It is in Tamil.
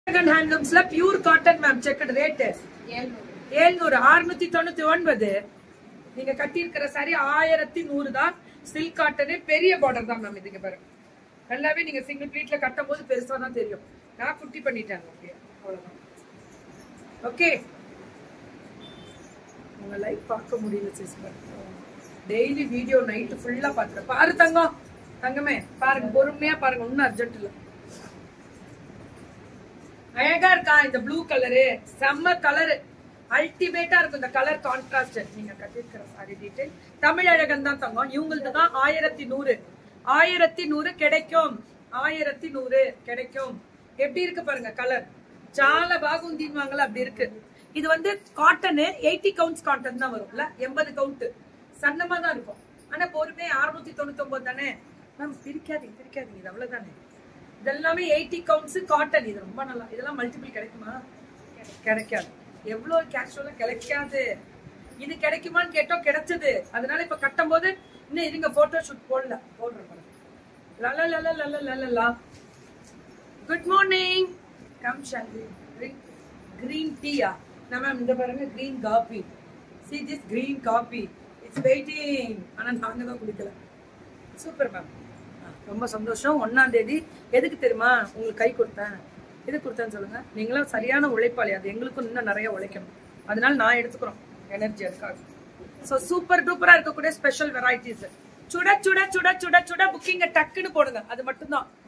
செகண்ட் ஹேண்ட்லூம்ஸ்ல பியூர் காட்டன் மேம் செக்கட் ரேட்டு ஏழ்நூறு அறுநூத்தி தொண்ணூத்தி ஒன்பது நீங்க கட்டி இருக்கிற சாரி ஆயிரத்தி நூறு தான் சில்க் காட்டனு பெரிய பார்டர் தான் மேம் இதுக்கு பாருங்க நல்லாவே நீங்க சிங்கிள் ப்ளீட்ல கட்டும் போது பெருசா தான் தெரியும் நான் குட்டி பண்ணிட்டேன் ஓகே அவ்வளவுதான் ஓகே உங்க லைஃப் பார்க்க முடியல சிஸ்டர் டெய்லி வீடியோ நைட்டு ஃபுல்லா பாத்துறேன் பாரு தங்கம் தங்கமே பாருங்க பொறுமையா பாருங்க ஒன்னும் அர்ஜென்ட் இல்ல அழகா இருக்கா இந்த ப்ளூ கலரு செம்ம கலரு அல்டிமேட்டா இருக்கும் இந்த கலர் கான்ட்ராஸ்ட் நீங்க கட்டிருக்கிற சாரி டீடைல் தமிழ் அழகன் தான் தங்கம் இவங்களுக்கு தான் ஆயிரத்தி நூறு ஆயிரத்தி நூறு கிடைக்கும் ஆயிரத்தி நூறு கிடைக்கும் எப்படி இருக்கு பாருங்க கலர் சால பாகுந்தின்வாங்கல்ல அப்படி இருக்கு இது வந்து காட்டனு எயிட்டி கவுண்ட்ஸ் காட்டன் தான் வரும்ல எண்பது கவுண்ட் சன்னமா தான் இருக்கும் ஆனா பொறுமே அறுநூத்தி தொண்ணூத்தி ஒன்பது தானே மேம் பிரிக்காதீங்க பிரிக்காதீங்க இது அவ்வளவுதானே இதெல்லாமே எயிட்டி கவுண்ட்ஸ் காட்டன் இது ரொம்ப நல்லா இதெல்லாம் மல்டிபிள் கிடைக்குமா கிடைக்காது எவ்வளவு கேஷுவலா கிடைக்காது இது கிடைக்குமான்னு கேட்டோம் கிடைச்சது அதனால இப்ப கட்டும் போது இன்னும் இருங்க போட்டோ ஷூட் போடல போடுறேன் பாருங்க. லல லல லல லல லா குட் மார்னிங் கம் ஷால் கிரீன் டீயா நம்ம இந்த பாருங்க green coffee see this green coffee it's waiting ஆனா நாங்க தான் குடிக்கல சூப்பர் மேம் ரொம்ப சந்தோஷம் ஒன்னாம் தேதி எதுக்கு தெரியுமா உங்களுக்கு கை கொடுத்தேன் எதுக்கு கொடுத்தேன்னு சொல்லுங்க நீங்களும் சரியான உழைப்பாளி அது எங்களுக்கும் இன்னும் நிறைய உழைக்கணும் அதனால நான் எடுத்துக்கிறோம் எனர்ஜி அதுக்காக ஸோ சூப்பர் டூப்பரா இருக்கக்கூடிய ஸ்பெஷல் வெரைட்டிஸ் சுட சுட சுட சுட சுட புக்கிங்க டக்குன்னு போடுங்க அது மட்டும்தான்